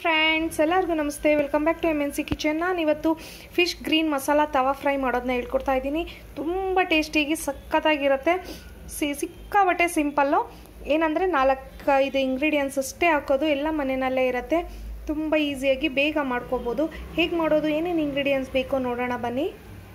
friends ಎಲ್ಲರಿಗೂ ನಮಸ್ತೆ welcome back to M N C kitchen ನಾನು ಇವತ್ತು fish green masala tawa fry ಮಾಡೋದನ್ನ ಹೇಳ್ಕೊಡ್ತಾ ಇದ್ದೀನಿ ತುಂಬ ಟೇಸ್ಟಿಯಾಗಿ ಸಖತ್ತಾಗಿರುತ್ತೆ ಸಿ ಸಿಕ್ಕಾಬಟ್ಟೆ ಸಿಂಪಲ್ಲು ಏನಂದರೆ ನಾಲ್ಕೈದು ಇಂಗ್ರೀಡಿಯೆಂಟ್ಸ್ ಅಷ್ಟೇ ಹಾಕೋದು ಎಲ್ಲ ಮನೆಯಲ್ಲೇ ಇರುತ್ತೆ ತುಂಬ ಈಸಿಯಾಗಿ ಬೇಗ ಮಾಡ್ಕೋಬೋದು ಹೇಗೆ ಮಾಡೋದು ಏನೇನು ಇಂಗ್ರೀಡಿಯೆಂಟ್ಸ್ ಬೇಕೋ ನೋಡೋಣ ಬನ್ನಿ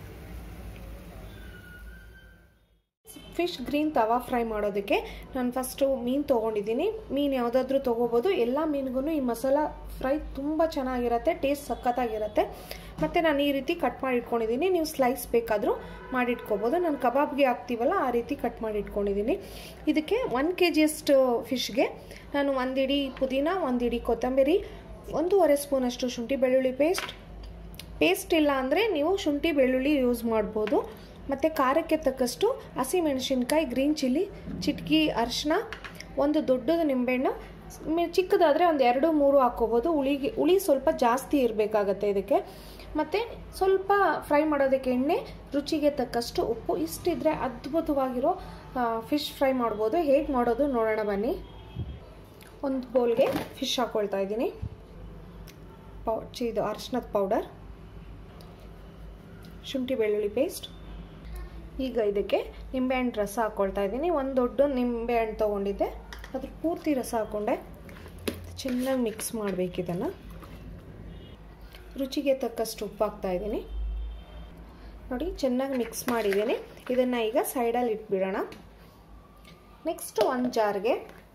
ಫಿಶ್ ಗ್ರೀನ್ ತವಾ ಫ್ರೈ ಮಾಡೋದಕ್ಕೆ ನಾನು ಫಸ್ಟು ಮೀನು ತೊಗೊಂಡಿದ್ದೀನಿ ಮೀನು ಯಾವುದಾದ್ರೂ ತೊಗೋಬೋದು ಎಲ್ಲ ಮೀನಿಗೂ ಈ ಮಸಾಲ ಫ್ರೈ ತುಂಬ ಚೆನ್ನಾಗಿರುತ್ತೆ ಟೇಸ್ಟ್ ಸಖತ್ತಾಗಿರುತ್ತೆ ಮತ್ತು ನಾನು ಈ ರೀತಿ ಕಟ್ ಮಾಡಿ ಇಟ್ಕೊಂಡಿದ್ದೀನಿ ನೀವು ಸ್ಲೈಸ್ ಬೇಕಾದರೂ ಮಾಡಿಟ್ಕೋಬೋದು ನಾನು ಕಬಾಬ್ಗೆ ಹಾಕ್ತೀವಲ್ಲ ಆ ರೀತಿ ಕಟ್ ಮಾಡಿ ಇಟ್ಕೊಂಡಿದ್ದೀನಿ ಇದಕ್ಕೆ ಒನ್ ಕೆ ಜಿಯಷ್ಟು ಫಿಶ್ಗೆ ನಾನು ಒಂದು ಇಡೀ ಪುದೀನ ಒಂದು ಇಡೀ ಕೊತ್ತಂಬರಿ ಒಂದೂವರೆ ಸ್ಪೂನಷ್ಟು ಶುಂಠಿ ಬೆಳ್ಳುಳ್ಳಿ ಪೇಸ್ಟ್ ಪೇಸ್ಟ್ ಇಲ್ಲ ಅಂದರೆ ನೀವು ಶುಂಠಿ ಬೆಳ್ಳುಳ್ಳಿ ಯೂಸ್ ಮಾಡ್ಬೋದು ಮತ್ತು ಖಾರಕ್ಕೆ ತಕ್ಕಷ್ಟು ಹಸಿಮೆಣಸಿನ್ಕಾಯಿ ಗ್ರೀನ್ ಚಿಲ್ಲಿ ಚಿಟ್ಕಿ ಅರಿಶಿನ ಒಂದು ದೊಡ್ಡದು ನಿಂಬೆಹಣ್ಣು ಚಿಕ್ಕದಾದರೆ ಒಂದು ಎರಡು ಮೂರು ಹಾಕ್ಕೋಬೋದು ಹುಳಿಗೆ ಹುಳಿ ಸ್ವಲ್ಪ ಜಾಸ್ತಿ ಇರಬೇಕಾಗತ್ತೆ ಇದಕ್ಕೆ ಮತ್ತು ಸ್ವಲ್ಪ ಫ್ರೈ ಮಾಡೋದಕ್ಕೆ ಎಣ್ಣೆ ರುಚಿಗೆ ತಕ್ಕಷ್ಟು ಉಪ್ಪು ಇಷ್ಟಿದ್ರೆ ಅದ್ಭುತವಾಗಿರೋ ಫಿಶ್ ಫ್ರೈ ಮಾಡ್ಬೋದು ಹೇಗೆ ಮಾಡೋದು ನೋಡೋಣ ಬನ್ನಿ ಒಂದು ಬೌಲ್ಗೆ ಫಿಶ್ ಹಾಕ್ಕೊಳ್ತಾ ಇದ್ದೀನಿ ಪೌ ಇದು ಅರಿಶಿನದ ಪೌಡರ್ ಶುಂಠಿ ಬೆಳ್ಳುಳ್ಳಿ ಪೇಸ್ಟ್ ಈಗ ಇದಕ್ಕೆ ನಿಂಬೆಹಣ್ಣು ರಸ ಹಾಕ್ಕೊಳ್ತಾ ಇದ್ದೀನಿ ಒಂದು ದೊಡ್ಡ ನಿಂಬೆಹಣ್ಣು ತೊಗೊಂಡಿದ್ದೆ ಅದ್ರ ಪೂರ್ತಿ ರಸ ಹಾಕ್ಕೊಂಡೆ ಚೆನ್ನಾಗಿ ಮಿಕ್ಸ್ ಮಾಡಬೇಕು ಇದನ್ನು ರುಚಿಗೆ ತಕ್ಕಷ್ಟು ಉಪ್ಪು ಹಾಕ್ತಾ ಇದ್ದೀನಿ ನೋಡಿ ಚೆನ್ನಾಗಿ ಮಿಕ್ಸ್ ಮಾಡಿದ್ದೀನಿ ಇದನ್ನು ಈಗ ಸೈಡಲ್ಲಿ ಇಟ್ಬಿಡೋಣ ನೆಕ್ಸ್ಟ್ ಒಂದು ಜಾರ್ಗೆ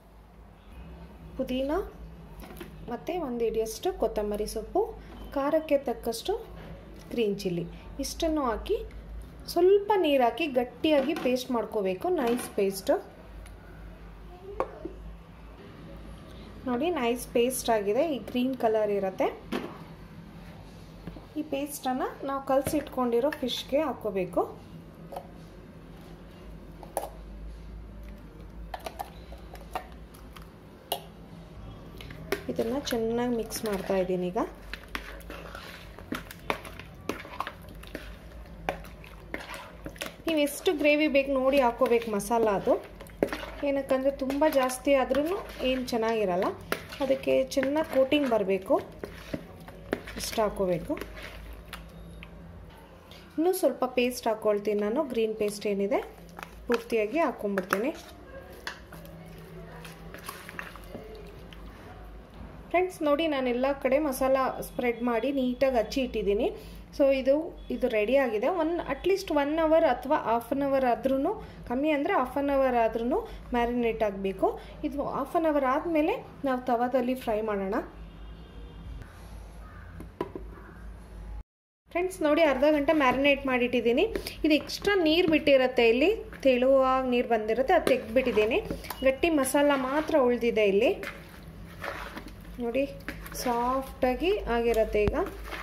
ಪುದೀನ ಮತ್ತು ಒಂದು ಹಿಡಿಯಷ್ಟು ಕೊತ್ತಂಬರಿ ಸೊಪ್ಪು ಖಾರಕ್ಕೆ ತಕ್ಕಷ್ಟು ಗ್ರೀನ್ ಚಿಲ್ಲಿ ಇಷ್ಟನ್ನು ಹಾಕಿ ಸ್ವಲ್ಪ ನೀರು ಹಾಕಿ ಗಟ್ಟಿಯಾಗಿ ಪೇಸ್ಟ್ ಮಾಡ್ಕೋಬೇಕು ನೈಸ್ ಪೇಸ್ಟ್ ನೋಡಿ ನೈಸ್ ಪೇಸ್ಟ್ ಆಗಿದೆ ಈ ಗ್ರೀನ್ ಕಲರ್ ಇರುತ್ತೆ ಈ ಪೇಸ್ಟನ್ನು ನಾವು ಕಲಸಿಟ್ಕೊಂಡಿರೋ ಫಿಶ್ಗೆ ಹಾಕೋಬೇಕು ಇದನ್ನು ಚೆನ್ನಾಗಿ ಮಿಕ್ಸ್ ಮಾಡ್ತಾ ಇದ್ದೀನಿ ಈಗ ನೀವು ಎಷ್ಟು ಗ್ರೇವಿ ಬೇಕು ನೋಡಿ ಹಾಕೋಬೇಕು ಮಸಾಲ ಅದು ಏನಕ್ಕಂದರೆ ತುಂಬ ಜಾಸ್ತಿ ಆದ್ರೂ ಏನು ಚೆನ್ನಾಗಿರಲ್ಲ ಅದಕ್ಕೆ ಚೆನ್ನಾಗಿ ಕೋಟಿಂಗ್ ಬರಬೇಕು ಇಷ್ಟು ಹಾಕೋಬೇಕು ಇನ್ನೂ ಸ್ವಲ್ಪ ಪೇಸ್ಟ್ ಹಾಕ್ಕೊಳ್ತೀನಿ ನಾನು ಗ್ರೀನ್ ಪೇಸ್ಟ್ ಏನಿದೆ ಪೂರ್ತಿಯಾಗಿ ಹಾಕ್ಕೊಂಡ್ಬಿಡ್ತೀನಿ ಫ್ರೆಂಡ್ಸ್ ನೋಡಿ ನಾನು ಎಲ್ಲ ಕಡೆ ಮಸಾಲ ಸ್ಪ್ರೆಡ್ ಮಾಡಿ ನೀಟಾಗಿ ಹಚ್ಚಿ ಇಟ್ಟಿದ್ದೀನಿ ಸೊ ಇದು ಇದು ರೆಡಿ ಆಗಿದೆ ಒನ್ ಅಟ್ಲೀಸ್ಟ್ ಒನ್ ಅವರ್ ಅಥವಾ ಹಾಫ್ ಆನ್ ಅವರ್ ಆದ್ರೂ ಕಮ್ಮಿ ಅಂದರೆ ಹಾಫ್ ಆನ್ ಅವರ್ ಆದ್ರೂ ಮ್ಯಾರಿನೇಟ್ ಆಗಬೇಕು ಇದು ಹಾಫ್ ಆನ್ ಅವರ್ ಆದಮೇಲೆ ನಾವು ತವಾದಲ್ಲಿ ಫ್ರೈ ಮಾಡೋಣ ಫ್ರೆಂಡ್ಸ್ ನೋಡಿ ಅರ್ಧ ಗಂಟೆ ಮ್ಯಾರಿನೇಟ್ ಮಾಡಿಟ್ಟಿದ್ದೀನಿ ಇದು ಎಕ್ಸ್ಟ್ರಾ ನೀರು ಬಿಟ್ಟಿರುತ್ತೆ ಇಲ್ಲಿ ತೆಳುವಾಗಿ ನೀರು ಬಂದಿರುತ್ತೆ ಅದು ತೆಗೆದ್ಬಿಟ್ಟಿದ್ದೀನಿ ಗಟ್ಟಿ ಮಸಾಲ ಮಾತ್ರ ಉಳಿದಿದೆ ಇಲ್ಲಿ ನೋಡಿ ಸಾಫ್ಟಾಗಿ ಆಗಿರುತ್ತೆ ಈಗ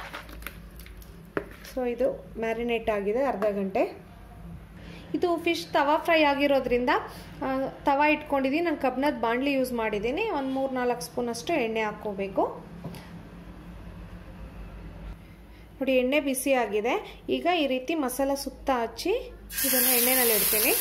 ಸೊ ಇದು ಮ್ಯಾರಿನೇಟ್ ಆಗಿದೆ ಅರ್ಧ ಗಂಟೆ ಇದು ಫಿಶ್ ತವಾ ಫ್ರೈ ಆಗಿರೋದ್ರಿಂದ ತವಾ ಇಟ್ಕೊಂಡಿದ್ದೀನಿ ನಾನು ಕಬ್ನದ ಬಾಣಲಿ ಯೂಸ್ ಮಾಡಿದ್ದೀನಿ ಒಂದು ಮೂರು ನಾಲ್ಕು ಸ್ಪೂನಷ್ಟು ಎಣ್ಣೆ ಹಾಕ್ಕೋಬೇಕು ನೋಡಿ ಎಣ್ಣೆ ಬಿಸಿ ಆಗಿದೆ ಈಗ ಈ ರೀತಿ ಮಸಾಲ ಸುತ್ತ ಹಚ್ಚಿ ಇದನ್ನು ಎಣ್ಣೆನಲ್ಲಿ ಇಡ್ತೀನಿ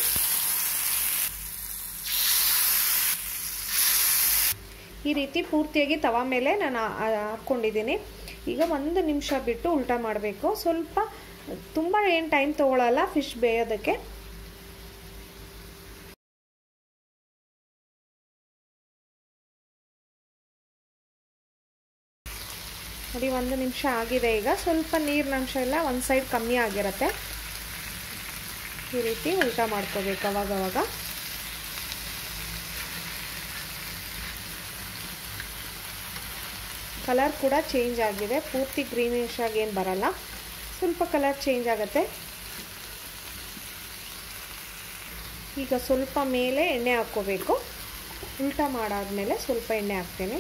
ಈ ರೀತಿ ಪೂರ್ತಿಯಾಗಿ ತವಾ ಮೇಲೆ ನಾನು ಹಾಕ್ಕೊಂಡಿದ್ದೀನಿ ಈಗ ಒಂದು ನಿಮಿಷ ಬಿಟ್ಟು ಉಲ್ಟಾ ಮಾಡಬೇಕು ಸ್ವಲ್ಪ ತುಂಬ ಏನು ಟೈಮ್ ತೊಗೊಳಲ್ಲ ಫಿಶ್ ಬೇಯೋದಕ್ಕೆ ನೋಡಿ ಒಂದು ನಿಮಿಷ ಆಗಿದೆ ಈಗ ಸ್ವಲ್ಪ ನೀರಿನ ಅಂಶ ಎಲ್ಲ ಒಂದು ಸೈಡ್ ಕಮ್ಮಿ ಆಗಿರುತ್ತೆ ಈ ರೀತಿ ಉಲ್ಟಾ ಮಾಡ್ಕೋಬೇಕು ಅವಾಗವಾಗ ಕಲರ್ ಕೂಡ ಚೇಂಜ್ ಆಗಿದೆ ಪೂರ್ತಿ ಗ್ರೀನಿಶ್ ಆಗಿ ಏನು ಬರಲ್ಲ ಸ್ವಲ್ಪ ಕಲರ್ ಚೇಂಜ್ ಆಗುತ್ತೆ ಈಗ ಸ್ವಲ್ಪ ಮೇಲೆ ಎಣ್ಣೆ ಹಾಕ್ಕೋಬೇಕು ಉಲ್ಟಾ ಮಾಡಾದ್ಮೇಲೆ ಸ್ವಲ್ಪ ಎಣ್ಣೆ ಹಾಕ್ತೇನೆ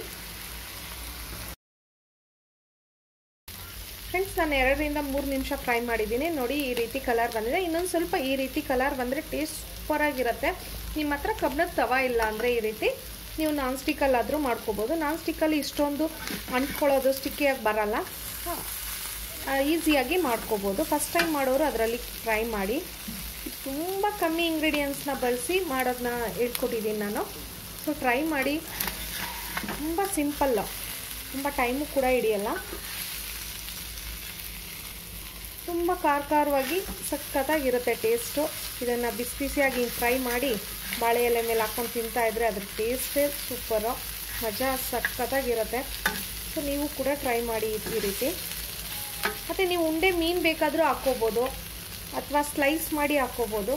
ಫ್ರೆಂಡ್ಸ್ ನಾನು ಎರಡರಿಂದ ಮೂರು ನಿಮಿಷ ಫ್ರೈ ಮಾಡಿದ್ದೀನಿ ನೋಡಿ ಈ ರೀತಿ ಕಲರ್ ಬಂದಿದೆ ಇನ್ನೊಂದು ಸ್ವಲ್ಪ ಈ ರೀತಿ ಕಲರ್ ಬಂದರೆ ಟೇಸ್ಟ್ ಸೂಪರಾಗಿರುತ್ತೆ ನಿಮ್ಮ ಹತ್ರ ಕಬ್ಬಣದ ತವಾ ಇಲ್ಲ ಅಂದರೆ ಈ ರೀತಿ ನೀವು ನಾನ್ ಸ್ಟಿಕ್ಕಲ್ಲಾದರೂ ಮಾಡ್ಕೋಬೋದು ನಾನ್ ಸ್ಟಿಕ್ಕಲ್ಲಿ ಇಷ್ಟೊಂದು ಅಂಟ್ಕೊಳ್ಳೋದು ಸ್ಟಿಕ್ಕಿಯಾಗಿ ಬರಲ್ಲ ಈಸಿಯಾಗಿ ಮಾಡ್ಕೋಬೋದು ಫಸ್ಟ್ ಟೈಮ್ ಮಾಡೋರು ಅದರಲ್ಲಿ ಟ್ರೈ ಮಾಡಿ ತುಂಬ ಕಮ್ಮಿ ಇಂಗ್ರೀಡಿಯೆಂಟ್ಸ್ನ ಬಳಸಿ ಮಾಡೋದನ್ನ ಹೇಳ್ಕೊಟ್ಟಿದ್ದೀನಿ ನಾನು ಸೊ ಟ್ರೈ ಮಾಡಿ ತುಂಬ ಸಿಂಪಲ್ಲು ತುಂಬ ಟೈಮು ಕೂಡ ಹಿಡಿಯಲ್ಲ ತುಂಬ ಖಾರ ಖಾರವಾಗಿ ಸಖತ್ತಾಗಿರುತ್ತೆ ಟೇಸ್ಟು ಇದನ್ನು ಬಿಸಿ ಬಿಸಿಯಾಗಿ ಫ್ರೈ ಮಾಡಿ ಬಾಳೆ ಎಲೆ ಮೇಲೆ ಹಾಕ್ಕೊಂಡು ತಿಂತಾ ಇದ್ರೆ ಅದ್ರ ಟೇಸ್ಟೇ ಸೂಪರು ಮಜಾ ಸಖತ್ತಾಗಿರುತ್ತೆ ಸೊ ನೀವು ಕೂಡ ಟ್ರೈ ಮಾಡಿ ಈ ರೀತಿ ಮತ್ತು ನೀವು ಉಂಡೆ ಮೀನು ಬೇಕಾದರೂ ಹಾಕ್ಕೋಬೋದು ಅಥವಾ ಸ್ಲೈಸ್ ಮಾಡಿ ಹಾಕ್ಕೋಬೋದು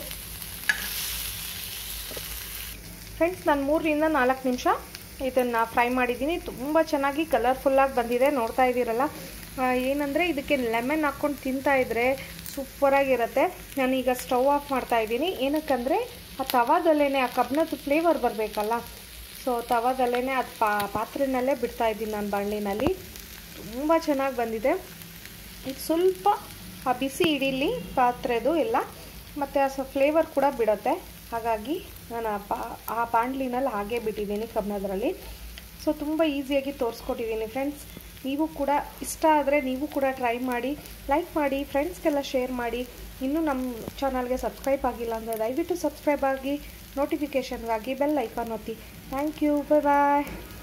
ಫ್ರೆಂಡ್ಸ್ ನಾನು ಮೂರರಿಂದ ನಾಲ್ಕು ನಿಮಿಷ ಇದನ್ನು ಫ್ರೈ ಮಾಡಿದ್ದೀನಿ ತುಂಬ ಚೆನ್ನಾಗಿ ಕಲರ್ಫುಲ್ಲಾಗಿ ಬಂದಿದೆ ನೋಡ್ತಾ ಇದ್ದೀರಲ್ಲ ಏನಂದರೆ ಇದಕ್ಕೆ ಲೆಮನ್ ಹಾಕ್ಕೊಂಡು ತಿಂತಾ ಇದ್ರೆ ಸೂಪರಾಗಿರುತ್ತೆ ನಾನೀಗ ಸ್ಟವ್ ಆಫ್ ಮಾಡ್ತಾ ಇದ್ದೀನಿ ಏನಕ್ಕಂದರೆ ಆ ತವಾದಲ್ಲೇ ಆ ಕಬ್ಬಿಣದ ಫ್ಲೇವರ್ ಬರಬೇಕಲ್ಲ ಸೊ ತವಾದಲ್ಲೇ ಅದು ಪಾ ಪಾತ್ರೆನಲ್ಲೇ ಬಿಡ್ತಾ ಇದ್ದೀನಿ ನಾನು ಬಾಣಲಿನಲ್ಲಿ ತುಂಬ ಚೆನ್ನಾಗಿ ಬಂದಿದೆ ಇದು ಸ್ವಲ್ಪ ಆ ಬಿಸಿ ಹಿಡೀಲಿ ಪಾತ್ರೆದು ಎಲ್ಲ ಮತ್ತು ಆ ಸ ಫ್ಲೇವರ್ ಕೂಡ ಬಿಡುತ್ತೆ ಹಾಗಾಗಿ ನಾನು ಆ ಪಾ ಆ ಬಾಣಲಿನಲ್ಲಿ ಹಾಗೆ ಬಿಟ್ಟಿದ್ದೀನಿ ಕಬ್ಬಣದ್ರಲ್ಲಿ ಸೊ ತುಂಬ ಈಸಿಯಾಗಿ ತೋರಿಸ್ಕೊಟ್ಟಿದ್ದೀನಿ ಫ್ರೆಂಡ್ಸ್ ನೀವು ಕೂಡ ಇಷ್ಟ ಆದರೆ ನೀವು ಕೂಡ ಟ್ರೈ ಮಾಡಿ ಲೈಕ್ ಮಾಡಿ ಫ್ರೆಂಡ್ಸ್ಗೆಲ್ಲ ಶೇರ್ ಮಾಡಿ ಇನ್ನೂ ನಮ್ಮ ಚಾನಲ್ಗೆ ಸಬ್ಸ್ಕ್ರೈಬ್ ಆಗಿಲ್ಲ ಅಂದರೆ ದಯವಿಟ್ಟು ಸಬ್ಸ್ಕ್ರೈಬ್ ಆಗಿ ನೋಟಿಫಿಕೇಷನ್ಗಾಗಿ ಬೆಲ್ ಐಕಾನ್ ಒತ್ತಿ ಥ್ಯಾಂಕ್ ಯು ಬೈ ಬಾಯ್